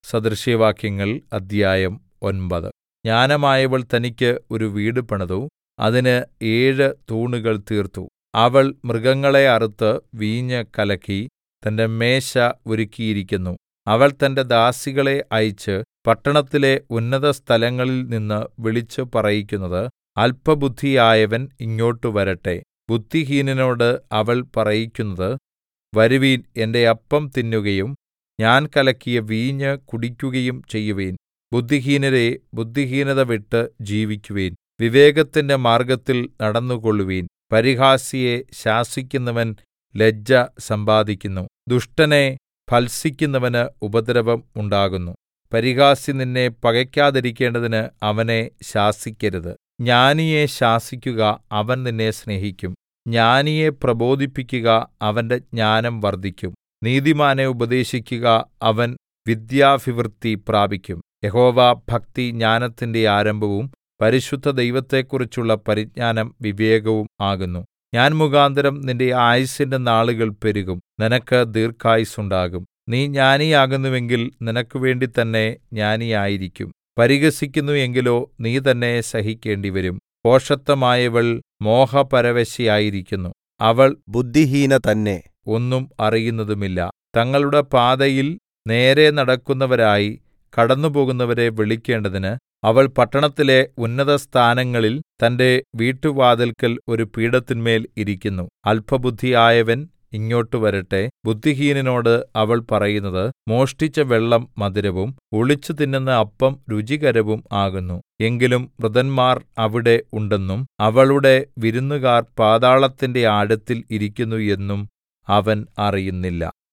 സദൃശവാക്യങ്ങൾ അദ്ധ്യായം ഒൻപത് ജ്ഞാനമായവൾ തനിക്ക് ഒരു വീട് പണിതു അതിന് ഏഴ് തൂണുകൾ തീർത്തു അവൾ മൃഗങ്ങളെ അറുത്ത് വീഞ്ഞ് കലക്കി തന്റെ മേശ ഒരുക്കിയിരിക്കുന്നു അവൾ തന്റെ ദാസികളെ അയച്ച് പട്ടണത്തിലെ ഉന്നതസ്ഥലങ്ങളിൽ നിന്ന് വിളിച്ചു പറയിക്കുന്നത് അല്പബുദ്ധിയായവൻ ഇങ്ങോട്ട് വരട്ടെ ബുദ്ധിഹീനനോട് അവൾ പറയിക്കുന്നത് വരുവിൻ എന്റെ അപ്പം തിന്നുകയും ഞാൻ കലക്കിയ വീഞ്ഞ് കുടിക്കുകയും ചെയ്യുവിൻ ബുദ്ധിഹീനരേ ബുദ്ധിഹീനത വിട്ട് ജീവിക്കുവിൻ വിവേകത്തിന്റെ മാർഗ്ഗത്തിൽ നടന്നുകൊള്ളുവിൻ പരിഹാസിയെ ശാസിക്കുന്നവൻ ലജ്ജ സമ്പാദിക്കുന്നു ദുഷ്ടനെ ഭർത്സിക്കുന്നവന് ഉപദ്രവം ഉണ്ടാകുന്നു പരിഹാസി നിന്നെ പകയ്ക്കാതിരിക്കേണ്ടതിന് അവനെ ശാസിക്കരുത് ജ്ഞാനിയെ ശാസിക്കുക അവൻ നിന്നെ സ്നേഹിക്കും ജ്ഞാനിയെ പ്രബോധിപ്പിക്കുക അവന്റെ ജ്ഞാനം വർദ്ധിക്കും നീതിമാനെ ഉപദേശിക്കുക അവൻ വിദ്യാഭിവൃദ്ധി പ്രാപിക്കും യഹോവാഭക്തി ജ്ഞാനത്തിന്റെ ആരംഭവും പരിശുദ്ധ ദൈവത്തെക്കുറിച്ചുള്ള പരിജ്ഞാനം വിവേകവും ആകുന്നു ഞാൻ മുഖാന്തരം നിന്റെ ആയുസ്സിന്റെ നാളുകൾ പെരുകും നിനക്ക് ദീർഘായുസ്സുണ്ടാകും നീ ജ്ഞാനിയാകുന്നുവെങ്കിൽ നിനക്കുവേണ്ടി തന്നെ ജ്ഞാനിയായിരിക്കും പരിഹസിക്കുന്നു എങ്കിലോ നീ തന്നെ സഹിക്കേണ്ടിവരും ഭോഷത്വമായവൾ മോഹപരവശയായിരിക്കുന്നു അവൾ ബുദ്ധിഹീന തന്നെ ഒന്നും അറിയുന്നതുമില്ല തങ്ങളുടെ പാതയിൽ നേരെ നടക്കുന്നവരായി കടന്നുപോകുന്നവരെ വിളിക്കേണ്ടതിന് അവൾ പട്ടണത്തിലെ ഉന്നതസ്ഥാനങ്ങളിൽ തന്റെ വീട്ടുവാതിൽക്കൽ ഒരു പീഠത്തിന്മേൽ ഇരിക്കുന്നു അല്പബുദ്ധിയായവൻ ഇങ്ങോട്ട് വരട്ടെ ബുദ്ധിഹീനനോട് അവൾ പറയുന്നത് മോഷ്ടിച്ച വെള്ളം മധുരവും ഒളിച്ചു തിന്നുന്ന അപ്പം രുചികരവും ആകുന്നു എങ്കിലും മൃതന്മാർ അവിടെ ഉണ്ടെന്നും അവളുടെ വിരുന്നുകാർ പാതാളത്തിന്റെ ആഴത്തിൽ ഇരിക്കുന്നു എന്നും അവൻ അറിയുന്നില്ല